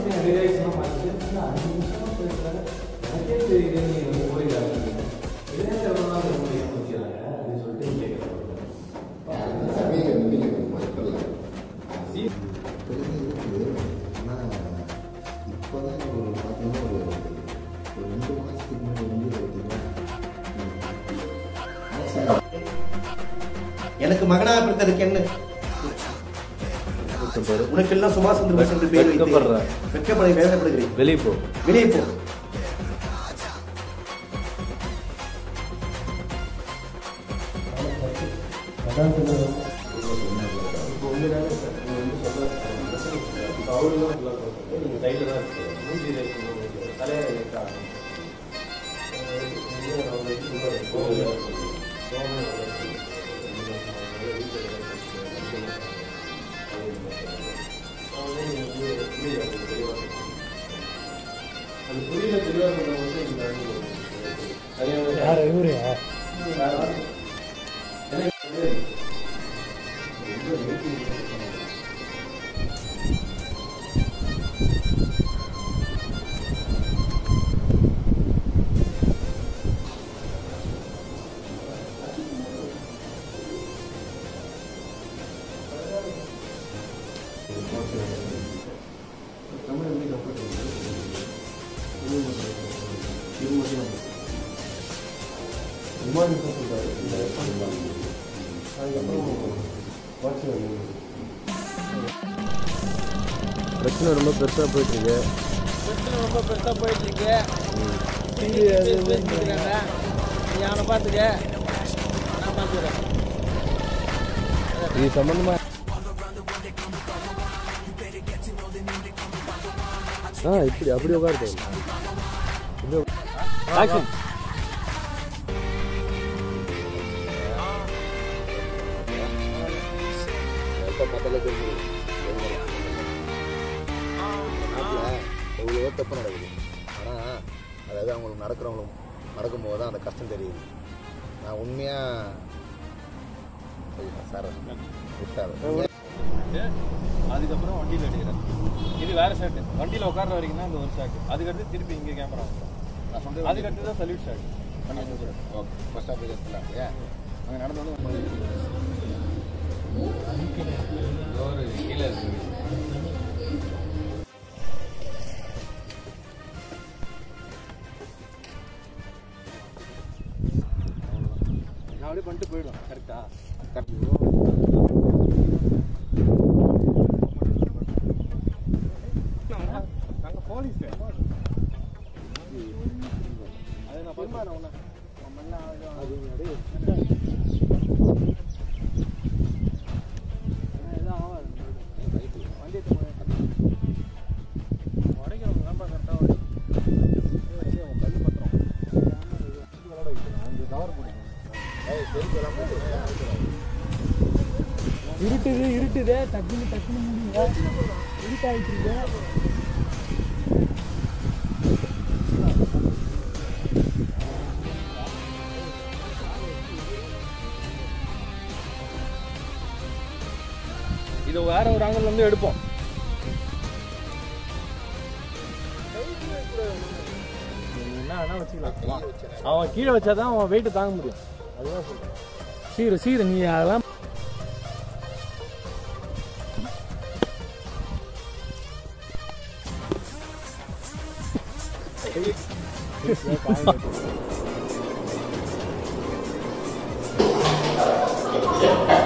மனுஷன் ரிலேஷனாக மாறிட்டு இல்லை அஞ்சு நிமிஷமாக பேசுகிறாங்க எனக்கே தெரியுது நீ வந்து போயிடாது இதே எவ்வளோ நாள் ரொம்ப ஏமாத்திடுறாங்க அப்படின்னு சொல்லிட்டு கேட்குறாங்க நீங்க நீங்க மக்கள் சி தெரிஞ்சு இருக்குது ஆனால் இப்போதான் ஒரு பார்த்தீங்கன்னா ஒரு ஒரு ரெண்டு மாதத்துக்கு முன்னாடி வந்து பார்த்தீங்கன்னா எனக்கு மகனாக பிறந்ததுக்கு என்ன உனக்கு எல்லாம் சுபாஷ் சந்திர போஸ் என்று பேர் வைத்து வெட்கப்படுறேன். வெட்கப்பட வேதனைப்படுகிறேன் வெளியே போ வெளியே போ அது புரியல தெளிவாக சொல்லும்போது இந்த யார் இவரு பிரச்சனை ரொம்ப பெருசாக போயிட்டுருக்கு பிரச்சனை ரொம்ப பெருசாக போயிட்டு இருக்கு டிவி அது இதுன்னு இருக்காங்க நீ அவனை பார்த்துக்க நான் பார்த்துக்கிறேன் இது சம்மந்தமாக ஆ இப்படி அப்படி உட்காருது ஆக்ஷன் எவ்வளவோ தப்பு நடக்குது ஆனால் அதாவது அவங்களுக்கு நடக்கிறவங்களும் நடக்கும்போது தான் அந்த கஷ்டம் தெரியுது நான் உண்மையாக சார் விட்டாரு அதுக்கப்புறம் வண்டியில் எடுக்கிறேன் இது வேற ஷாட் வண்டியில் உட்கார்ற வரைக்கும் தான் இந்த ஒரு ஷாட் அதுக்கடுத்து திருப்பி இங்கே கேமரா நான் சொல்றது அதுக்கடுத்து தான் salute shot okay first off இடத்துல ஏன் அங்கே நடந்து வந்து ஒரு கீழே இருக்கு நான் அப்படியே பண்ணிட்டு போயிடுவேன் கரெக்டா நாங்கள் போலீஸ் அது நான் பரிமாறேன் உன்னை அது எதுவும் ஆகாது வண்டி உடைக்கிறவங்க தான் கரெக்டாக கல் பத்திரம் அஞ்சு கவர் போடுங்க இருட்டுது இருட்டுது டக்குன்னு டக்குன்னு முடியுங்க இருட்டாயிட்டு இருக்கு இது வேற ஒரு ஆங்கிள் வந்து எடுப்போம் என்ன வேணா வச்சுக்கலாம் அவன் கீழே வச்சாதான் அவன் வெயிட் தாங்க முடியும் அதுதான் சொல்றேன் சீரு சீரு நீ அதெல்லாம் ஆ